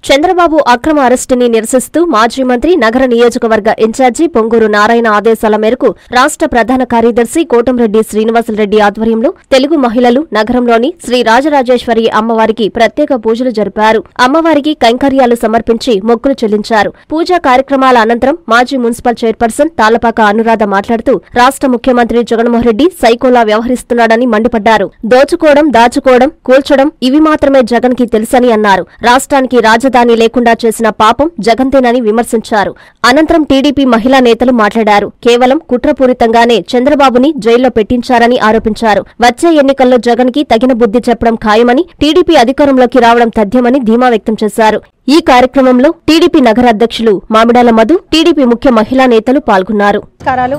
చంద్రబాబు అక్రమ అరెస్టుని నిరసిస్తూ మాజీ మంత్రి నగర నియోజకవర్గ ఇన్ఛార్జి పొంగూరు నారాయణ ఆదేశాల మేరకు రాష్ట్ర ప్రధాన కార్యదర్శి కోటంరెడ్డి శ్రీనివాసులరెడ్డి ఆధ్వర్యంలో తెలుగు మహిళలు నగరంలోని శ్రీ రాజరాజేశ్వరి అమ్మవారికి ప్రత్యేక పూజలు జరిపారు అమ్మవారికి కైంకర్యాలు సమర్పించి మొక్కులు చెల్లించారు పూజా కార్యక్రమాల అనంతరం మాజీ మున్సిపల్ చైర్పర్సన్ తాలపాక అనురాధ మాట్లాడుతూ రాష్ట్ర ముఖ్యమంత్రి జగన్మోహన్ రెడ్డి సైకోలా వ్యవహరిస్తున్నాడని మండిపడ్డారు దోచుకోవడం దాచుకోవడం కూల్చడం ఇవి మాత్రమే జగన్ కి తెలుసని అన్నారు రాష్ట్రానికి రాజధాని లేకుండా చేసిన పాపం జగన్తేనని విమర్శించారు అనంతరం టీడీపీ మహిళా నేతలు మాట్లాడారు కేవలం కుట్రపూరితంగానే చంద్రబాబుని జైల్లో పెట్టించారని ఆరోపించారు వచ్చే ఎన్నికల్లో జగన్ కి తగిన బుద్ధి చెప్పడం ఖాయమని టీడీపీ అధికారంలోకి రావడం తథ్యమని ధీమా వ్యక్తం చేశారు ఈ కార్యక్రమంలో టీడీపీ నగర అధ్యక్షులు మామిడాల మధు టీడీపీ ముఖ్య మహిళా నేతలు పాల్గొన్నారు నమస్కారాలు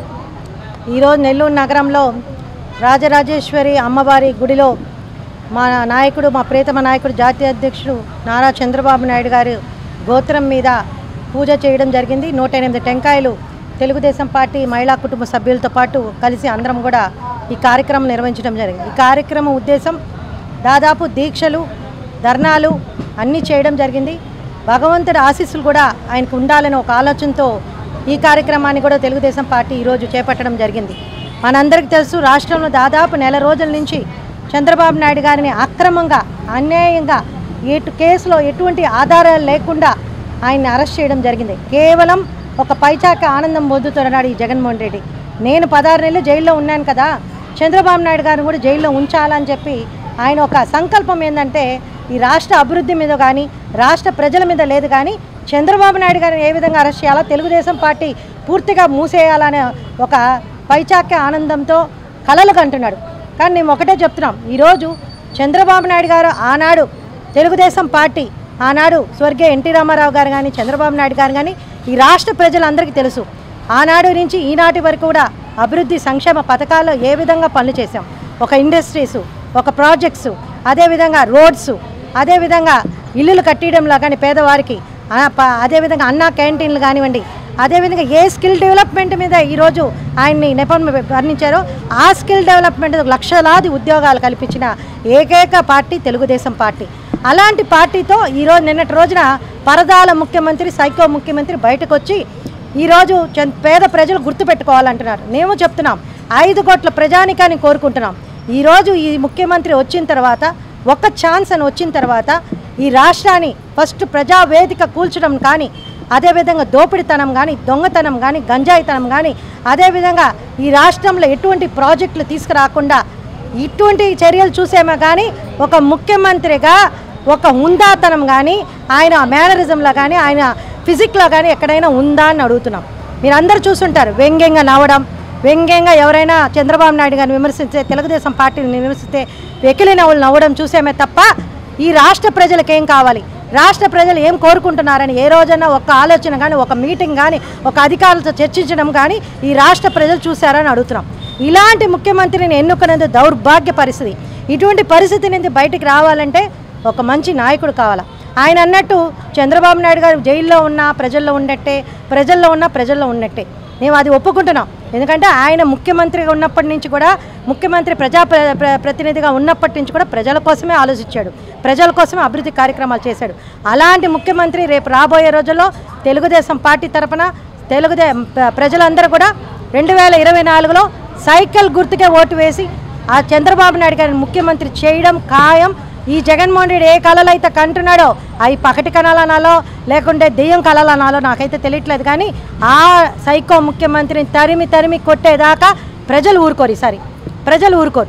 ఈరోజు నెల్లూరు నగరంలో రాజరాజేశ్వరి అమ్మవారి గుడిలో మా నాయకుడు మా ప్రియతమ నాయకుడు జాతీయ అధ్యక్షుడు నారా చంద్రబాబు నాయుడు గారు గోత్రం మీద పూజ చేయడం జరిగింది నూట ఎనిమిది టెంకాయలు తెలుగుదేశం పార్టీ మహిళా కుటుంబ సభ్యులతో పాటు కలిసి అందరం కూడా ఈ కార్యక్రమం నిర్వహించడం జరిగింది ఈ కార్యక్రమం ఉద్దేశం దాదాపు దీక్షలు ధర్నాలు అన్నీ చేయడం జరిగింది భగవంతుడి ఆశీస్సులు కూడా ఆయనకు ఉండాలని ఒక ఆలోచనతో ఈ కార్యక్రమాన్ని కూడా తెలుగుదేశం పార్టీ ఈరోజు చేపట్టడం జరిగింది మనందరికీ తెలుసు రాష్ట్రంలో దాదాపు నెల రోజుల నుంచి చంద్రబాబు నాయుడు గారిని అక్రమంగా అన్యాయంగా ఎటు కేసులో ఎటువంటి ఆధారాలు లేకుండా ఆయన్ని అరెస్ట్ చేయడం జరిగింది కేవలం ఒక పైచాక ఆనందం పొందుతున్నాడు ఈ జగన్మోహన్ రెడ్డి నేను పదహారు నెలలు జైల్లో ఉన్నాను కదా చంద్రబాబు నాయుడు గారిని కూడా జైల్లో ఉంచాలని చెప్పి ఆయన ఒక సంకల్పం ఏంటంటే ఈ రాష్ట్ర అభివృద్ధి మీద కానీ రాష్ట్ర ప్రజల మీద లేదు కానీ చంద్రబాబు నాయుడు గారిని ఏ విధంగా అరెస్ట్ చేయాలో తెలుగుదేశం పార్టీ పూర్తిగా మూసేయాలనే ఒక పైచాక్య ఆనందంతో కలలు కంటున్నాడు కానీ మేము ఒకటే చెప్తున్నాం ఈరోజు చంద్రబాబు నాయుడు గారు ఆనాడు తెలుగుదేశం పార్టీ ఆనాడు స్వర్గీయ ఎన్టీ రామారావు గారు కానీ చంద్రబాబు నాయుడు గారు కానీ ఈ రాష్ట్ర ప్రజలందరికీ తెలుసు ఆనాడు నుంచి ఈనాటి వరకు కూడా అభివృద్ధి సంక్షేమ పథకాల్లో ఏ విధంగా పనులు చేశాం ఒక ఇండస్ట్రీసు ఒక ప్రాజెక్ట్స్ అదేవిధంగా రోడ్స్ అదేవిధంగా ఇల్లులు కట్టియడంలో కానీ పేదవారికి ఆ, ప- అదేవిధంగా అన్నా క్యాంటీన్లు కానివ్వండి అదేవిధంగా ఏ స్కిల్ డెవలప్మెంట్ మీద ఈరోజు ఆయన్ని నెపం వర్ణించారో ఆ స్కిల్ డెవలప్మెంట్ లక్షలాది ఉద్యోగాలు కల్పించిన ఏకైక పార్టీ తెలుగుదేశం పార్టీ అలాంటి పార్టీతో ఈరోజు నిన్నటి రోజున పరదాల ముఖ్యమంత్రి సైకో ముఖ్యమంత్రి బయటకు వచ్చి ఈరోజు చం- పేద ప్రజలు గుర్తుపెట్టుకోవాలంటున్నారు మేము చెప్తున్నాం ఐదు కోట్ల ప్రజానికాన్ని కోరుకుంటున్నాం ఈరోజు ఈ ముఖ్యమంత్రి వచ్చిన తర్వాత ఒక్క ఛాన్స్ అని వచ్చిన తర్వాత ఈ రాష్ట్రాన్ని ఫస్ట్ ప్రజావేదిక కూల్చడం కానీ అదేవిధంగా దోపిడితనం కానీ దొంగతనం కానీ గంజాయితనం కానీ అదేవిధంగా ఈ రాష్ట్రంలో ఎటువంటి ప్రాజెక్టులు తీసుకురాకుండా ఇటువంటి చర్యలు చూసేమో కానీ ఒక ముఖ్యమంత్రిగా ఒక హుందాతనం కానీ ఆయన మేనరిజంలో కానీ ఆయన ఫిజిక్లో కానీ ఎక్కడైనా ఉందా అని అడుగుతున్నాం మీరు అందరు చూసుంటారు వ్యంగ్యంగా నవ్వడం వ్యంగ్యంగా ఎవరైనా చంద్రబాబు నాయుడు గారిని విమర్శించే తెలుగుదేశం పార్టీని విమర్శిస్తే వెకిలి నవ్వులు నవ్వడం చూసేమే తప్ప ఈ రాష్ట్ర ప్రజలకు ఏం కావాలి రాష్ట్ర ప్రజలు ఏం కోరుకుంటున్నారని ఏ రోజైనా ఒక ఆలోచన కానీ ఒక మీటింగ్ కానీ ఒక అధికారులతో చర్చించడం కానీ ఈ రాష్ట్ర ప్రజలు చూశారని అడుగుతున్నాం ఇలాంటి ముఖ్యమంత్రిని ఎన్నుకునేది దౌర్భాగ్య పరిస్థితి ఇటువంటి పరిస్థితి నుంచి బయటికి రావాలంటే ఒక మంచి నాయకుడు కావాలా ఆయన అన్నట్టు చంద్రబాబు నాయుడు గారు జైల్లో ఉన్నా ప్రజల్లో ఉన్నట్టే ప్రజల్లో ఉన్నా ప్రజల్లో ఉన్నట్టే మేము అది ఒప్పుకుంటున్నాం ఎందుకంటే ఆయన ముఖ్యమంత్రిగా ఉన్నప్పటి నుంచి కూడా ముఖ్యమంత్రి ప్రజా ప్ర- ప్ర- ప్రతినిధిగా ఉన్నప్పటి నుంచి కూడా ప్రజల కోసమే ఆలోచించాడు ప్రజల కోసమే అభివృద్ధి కార్యక్రమాలు చేశాడు అలాంటి ముఖ్యమంత్రి రేపు రాబోయే రోజుల్లో తెలుగుదేశం పార్టీ తరఫున తెలుగుదే ప్ర- ప్రజలందరూ కూడా రెండు వేల ఇరవై నాలుగులో సైకిల్ గుర్తుకే ఓటు వేసి ఆ చంద్రబాబు నాయుడు గారిని ముఖ్యమంత్రి చేయడం ఖాయం ఈ జగన్మోహన్ రెడ్డి ఏ కళలు అయితే కంటున్నాడో అవి పకటి కళలనాలో లేకుంటే దెయ్యం కళలనాలో నాకైతే తెలియట్లేదు కానీ ఆ సైకో ముఖ్యమంత్రిని తరిమి తరిమి కొట్టేదాకా ప్రజలు ఊరుకోరు ఈసారి ప్రజలు ఊరుకోరు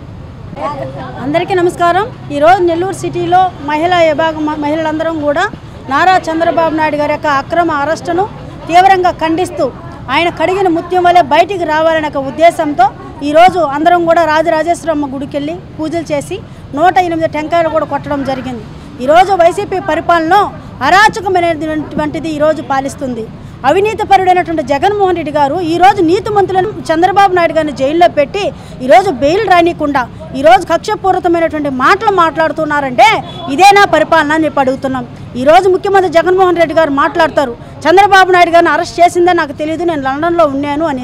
అందరికీ నమస్కారం ఈరోజు నెల్లూరు సిటీలో మహిళా విభాగం మ- మహిళలందరం కూడా నారా చంద్రబాబు నాయుడు గారి యొక్క అక్రమ అరెస్టును తీవ్రంగా ఖండిస్తూ ఆయన కడిగిన ముత్యం వలె బయటికి రావాలనే ఒక ఉద్దేశంతో ఈరోజు అందరం కూడా రాజరాజేశ్వరమ్మ గుడికి వెళ్ళి పూజలు చేసి నూట ఎనిమిది టెంకాయలు కూడా కొట్టడం జరిగింది ఈరోజు వైసీపీ పరిపాలన అరాచకమైనటువంటిది ఈరోజు పాలిస్తుంది అవినీతిపరుడైనటువంటి జగన్మోహన్ రెడ్డి గారు ఈరోజు నీతిమంతులను చంద్రబాబు నాయుడు గారిని జైల్లో పెట్టి ఈరోజు బెయిల్ రానికుండా ఈరోజు కక్షపూరితమైనటువంటి మాటలు మాట్లాడుతున్నారంటే ఇదేనా పరిపాలన అని చెప్పి అడుగుతున్నాం ఈరోజు ముఖ్యమంత్రి జగన్మోహన్ రెడ్డి గారు మాట్లాడతారు చంద్రబాబు నాయుడు గారిని అరెస్ట్ చేసిందని నాకు తెలియదు నేను లండన్లో ఉన్నాను అనేసి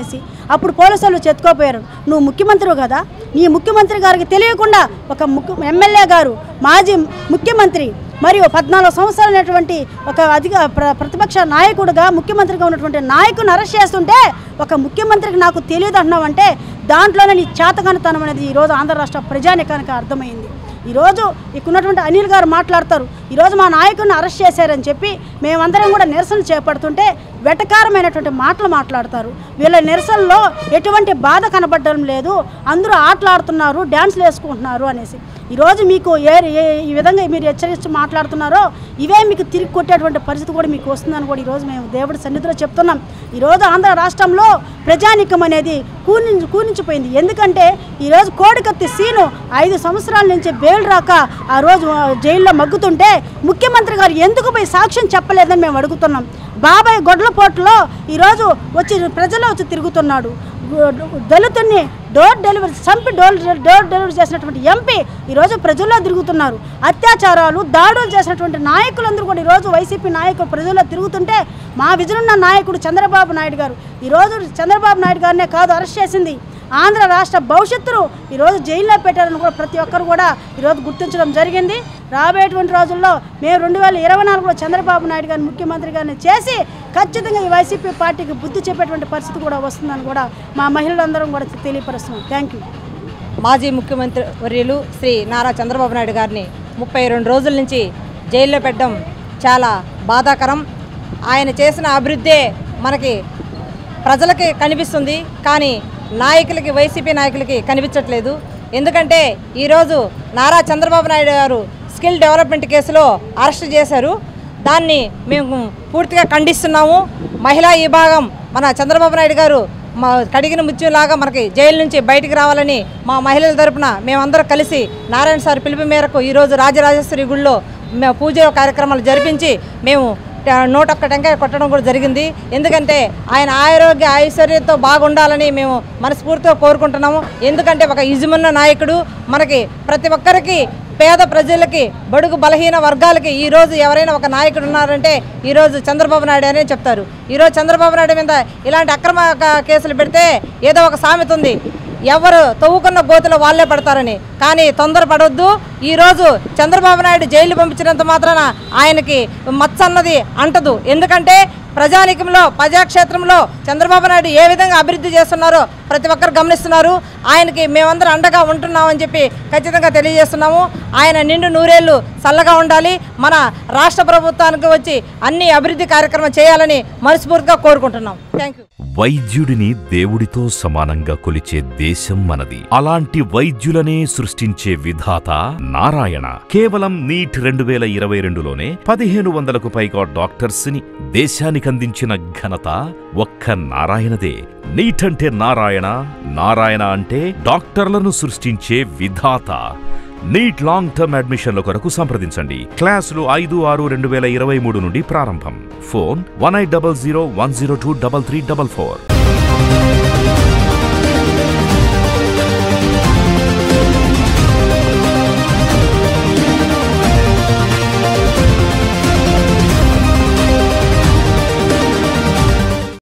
అప్పుడు పోలీసు వాళ్ళు చెత్తుకోపోయారు నువ్వు ముఖ్యమంత్రి కదా నీ ముఖ్యమంత్రి గారికి తెలియకుండా ఒక ముఖ్య ఎమ్మెల్యే గారు మాజీ ముఖ్యమంత్రి మరియు పద్నాలుగు సంవత్సరాలైనటువంటి ఒక అధిక ప్ర- ప్రతిపక్ష నాయకుడుగా ముఖ్యమంత్రిగా ఉన్నటువంటి నాయకుని అరెస్ట్ చేస్తుంటే ఒక ముఖ్యమంత్రికి నాకు తెలియదు అంటున్నావంటే దాంట్లోనే నీ చేతగానితనం అనేది ఈరోజు ఆంధ్ర రాష్ట్ర ప్రజానికానికి అర్థమైంది ఈరోజు ఇక్కడ ఉన్నటువంటి అనిల్ గారు మాట్లాడతారు ఈరోజు మా నాయకుడిని అరెస్ట్ చేశారని చెప్పి మేమందరం కూడా నిరసన చేపడుతుంటే వెటకారమైనటువంటి మాటలు మాట్లాడతారు వీళ్ళ నిరసనలో ఎటువంటి బాధ కనబడడం లేదు అందరూ ఆటలాడుతున్నారు డ్యాన్స్లు వేసుకుంటున్నారు అనేసి ఈరోజు మీకు ఏ ఏ- ఈ విధంగా మీరు హెచ్చరిస్తూ మాట్లాడుతున్నారో ఇవే మీకు తిరిగి కొట్టేటువంటి పరిస్థితి కూడా మీకు వస్తుందని కూడా ఈరోజు మేము దేవుడి సన్నిధిలో చెప్తున్నాం ఈరోజు ఆంధ్ర రాష్ట్రంలో ప్రజానికం అనేది కూని కూనించిపోయింది ఎందుకంటే ఈరోజు కోడికత్తి సీను ఐదు సంవత్సరాల నుంచి బెయిల్ రాక ఆ రోజు ఆ, జైల్లో మగ్గుతుంటే ముఖ్యమంత్రి గారు ఎందుకు పోయి సాక్ష్యం చెప్పలేదని మేము అడుగుతున్నాం బాబాయ్ గొడ్లపోటులో ఈరోజు వచ్చి ప్రజలు వచ్చి తిరుగుతున్నాడు దళితుల్ని డోర్ డెలివరీ చంపి డోర్ డోర్ డెలివరీ చేసినటువంటి ఎంపీ ఈరోజు ప్రజల్లో తిరుగుతున్నారు అత్యాచారాలు దాడులు చేసినటువంటి నాయకులందరూ కూడా ఈరోజు వైసీపీ నాయకులు ప్రజల్లో తిరుగుతుంటే మా విజనున్న నాయకుడు చంద్రబాబు నాయుడు గారు ఈరోజు చంద్రబాబు నాయుడు గారినే కాదు అరెస్ట్ చేసింది ఆంధ్ర రాష్ట్ర భవిష్యత్తును ఈరోజు జైల్లో పెట్టారని కూడా ప్రతి ఒక్కరు కూడా ఈరోజు గుర్తించడం జరిగింది రాబోయేటువంటి రోజుల్లో మేము రెండు వేల ఇరవై నాలుగులో చంద్రబాబు నాయుడు గారిని ముఖ్యమంత్రి గారిని చేసి ఖచ్చితంగా ఈ వైసీపీ పార్టీకి బుద్ధి చెప్పేటువంటి పరిస్థితి కూడా వస్తుందని కూడా మా మహిళలందరం కూడా తెలియపరుస్తున్నాం థ్యాంక్ యూ మాజీ ముఖ్యమంత్రి వర్యులు శ్రీ నారా చంద్రబాబు నాయుడు గారిని ముప్పై రెండు రోజుల నుంచి జైల్లో పెట్టడం చాలా బాధాకరం ఆయన చేసిన అభివృద్ధే మనకి ప్రజలకి కనిపిస్తుంది కానీ నాయకులకి వైసీపీ నాయకులకి కనిపించట్లేదు ఎందుకంటే ఈరోజు నారా చంద్రబాబు నాయుడు గారు స్కిల్ డెవలప్మెంట్ కేసులో అరెస్ట్ చేశారు దాన్ని మేము పూర్తిగా ఖండిస్తున్నాము మహిళా విభాగం మన చంద్రబాబు నాయుడు గారు మా కడిగిన ముత్యంలాగా మనకి జైలు నుంచి బయటికి రావాలని మా మహిళల తరపున మేమందరం కలిసి నారాయణ సార్ పిలుపు మేరకు ఈరోజు రాజరాజేశ్వరి గుడిలో మేము పూజ కార్యక్రమాలు జరిపించి మేము ట- నూట ఒక్క టెంకాయ కొట్టడం కూడా జరిగింది ఎందుకంటే ఆయన ఆరోగ్య ఐశ్వర్యంతో బాగుండాలని మేము మనస్ఫూర్తిగా కోరుకుంటున్నాము ఎందుకంటే ఒక ఇజమున్న నాయకుడు మనకి ప్రతి ఒక్కరికి పేద ప్రజలకి బడుగు బలహీన వర్గాలకి ఈరోజు ఎవరైనా ఒక నాయకుడు ఉన్నారంటే ఈరోజు చంద్రబాబు నాయుడు అనే చెప్తారు ఈరోజు చంద్రబాబు నాయుడు మీద ఇలాంటి అక్రమ క- కేసులు పెడితే ఏదో ఒక సామెత ఉంది ఎవరు తవ్వుకున్న గోతులో వాళ్ళే పడతారని కానీ తొందరపడొద్దు ఈరోజు చంద్రబాబు నాయుడు జైలు పంపించినంత మాత్రాన ఆయనకి మచ్చ అన్నది అంటదు ఎందుకంటే ప్రజానీకంలో ప్రజాక్షేత్రంలో చంద్రబాబు నాయుడు ఏ విధంగా అభివృద్ధి చేస్తున్నారో ప్రతి ఒక్కరు గమనిస్తున్నారు ఆయనకి మేమందరం అండగా ఉంటున్నామని చెప్పి ఖచ్చితంగా తెలియజేస్తున్నాము ఆయన నిండు నూరేళ్లు చల్లగా ఉండాలి మన రాష్ట్ర ప్రభుత్వానికి వచ్చి అన్ని అభివృద్ధి కార్యక్రమం చేయాలని మనస్ఫూర్తిగా కోరుకుంటున్నాం థ్యాంక్ యూ వైద్యుడిని దేవుడితో సమానంగా కొలిచే దేశం మనది అలాంటి వైద్యులనే సృష్టించే విధాత నారాయణ కేవలం నీట్ రెండు వేల ఇరవై రెండులోనే పదిహేను వందలకు పైగా డాక్టర్స్ ని దేశానికి అందించిన ఘనత ఒక్క నారాయణదే నీట్ అంటే నారాయణ నారాయణ అంటే డాక్టర్లను సృష్టించే విధాత నీట్ లాంగ్ టర్మ్ అడ్మిషన్ల కొరకు సంప్రదించండి క్లాసులు ఐదు ఆరు రెండు వేల ఇరవై మూడు నుండి ప్రారంభం phone one eight double zero one zero two double three double four